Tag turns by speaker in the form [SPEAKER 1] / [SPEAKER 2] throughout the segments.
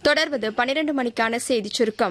[SPEAKER 1] தொடர்வது பனிரெண்டு மணிக்கான செய்திச் சுருக்கம்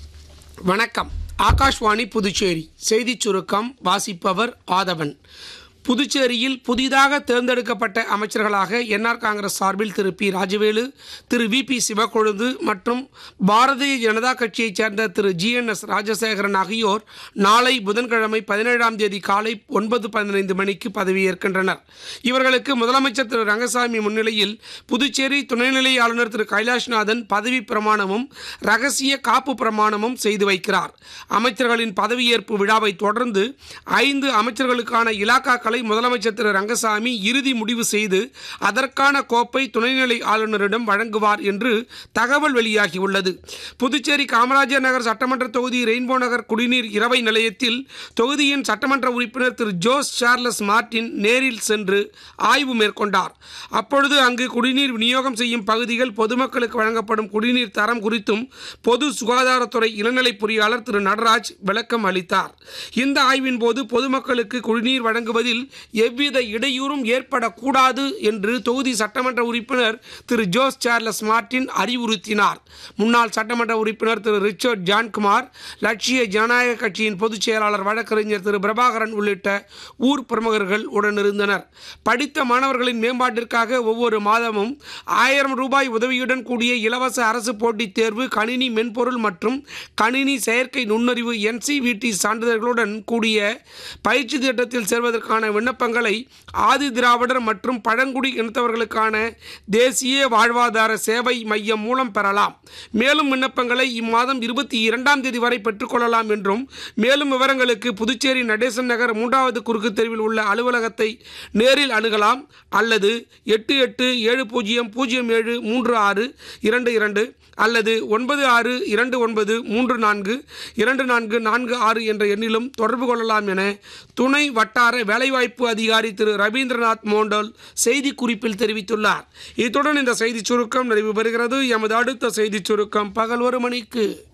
[SPEAKER 2] வணக்கம் ஆகாஷ்வாணி புதுச்சேரி செய்திச் சுருக்கம் வாசிப்பவர் ஆதவன் புதுச்சேரியில் புதிதாக தேர்ந்தெடுக்கப்பட்ட அமைச்சர்களாக என்ஆர் காங்கிரஸ் சார்பில் Thiru P Rajavelu Thiru V P Sivakozhundhu மற்றும் பாரதிய ஜனதா கட்சியைச் சேர்ந்த Thiru G N S Rajasekaran ஆகியோர் நாளை புதன்கிழமை பதினேழாம் தேதி காலை ஒன்பது பதினைந்து மணிக்கு பதவியேற்கின்றனர் இவர்களுக்கு முதலமைச்சர் திரு ரங்கசாமி முன்னிலையில் புதுச்சேரி துணைநிலை ஆளுநர் திரு கைலாஷ்நாதன் பதவி பிரமாணமும் ரகசிய காப்பு பிரமாணமும் செய்து வைக்கிறார் அமைச்சர்களின் பதவியேற்பு விழாவை தொடர்ந்து ஐந்து அமைச்சர்களுக்கான இலாக்காக்களை முதலமைச்சர் திரு ரங்கசாமி இறுதி முடிவு செய்து அதற்கான கோப்பை துணைநிலை ஆளுநரிடம் வழங்குவார் என்று தகவல் வெளியாகியுள்ளது புதுச்சேரி காமராஜர் நகர் சட்டமன்ற தொகுதி ரெயின்போ நகர் குடிநீர் இரவை நிலையத்தில் தொகுதியின் சட்டமன்ற உறுப்பினர் திரு ஜோஸ் சார்லஸ் மார்டின் நேரில் சென்று ஆய்வு மேற்கொண்டார் அப்பொழுது அங்கு குடிநீர் விநியோகம் செய்யும் பகுதிகள் பொதுமக்களுக்கு வழங்கப்படும் குடிநீர் தரம் குறித்தும் பொது சுகாதாரத்துறை இளநிலை பொறியாளர் திரு நடராஜ் விளக்கம் அளித்தார் இந்த ஆய்வின் போது பொதுமக்களுக்கு குடிநீர் வழங்குவதில் எவ்வித இடையூறும் ஏற்படக்கூடாது என்று தொகுதி சட்டமன்ற உறுப்பினர் திரு ஜோஸ் சார்லஸ் மார்டின் அறிவுறுத்தினார் முன்னாள் சட்டமன்ற உறுப்பினர் திரு ரிச்சர்ட் ஜான்குமார் லட்சிய ஜனநாயக கட்சியின் பொதுச் செயலாளர் வழக்கறிஞர் திரு பிரபாகரன் உள்ளிட்ட ஊர் பிரமுகர்கள் உடனிருந்தனர் படித்த மாணவர்களின் மேம்பாட்டிற்காக ஒவ்வொரு மாதமும் ஆயிரம் ரூபாய் உதவியுடன் கூடிய இலவச அரசு போட்டித் தேர்வு கணினி மென்பொருள் மற்றும் கணினி செயற்கை நுண்ணறிவு என்சிவிடி சான்றிதழ்களுடன் கூடிய பயிற்சி திட்டத்தில் சேர்வதற்கான விண்ணப்பங்களை ஆதி திராவிடர் மற்றும் பழங்குடி இனத்தவர்களுக்கான தேசிய வாழ்வாதார சேவை மையம் மூலம் பெறலாம் மேலும் விண்ணப்பங்களை இம்மாதம் இருபத்தி இரண்டாம் தேதி வரை பெற்றுக்கொள்ளலாம் என்றும் மேலும் விவரங்களுக்கு புதுச்சேரி நடேசன் நகர் மூன்றாவது குறுக்கு தெருவில் உள்ள அலுவலகத்தை நேரில் அணுகலாம் அல்லது எட்டு எட்டு ஏழு பூஜ்ஜியம் பூஜ்ஜியம் ஏழு மூன்று ஆறு இரண்டு இரண்டு அல்லது ஒன்பது ஆறு இரண்டு ஒன்பது மூன்று நான்கு இரண்டு நான்கு நான்கு ஆறு என்ற எண்ணிலும் தொடர்பு கொள்ளலாம் என துணை வட்டார வேலைவாய்ப்பு அதிகாரி திரு ரவீந்திரநாத் மோண்டல் செய்தி குறிப்பில் தெரிவித்துள்ளார் இத்துடன் இந்த செய்திச் சுருக்கம் நிறைவு பெறுகிறது எமது அடுத்த செய்திச் சுருக்கம் பகல் ஒரு மணிக்கு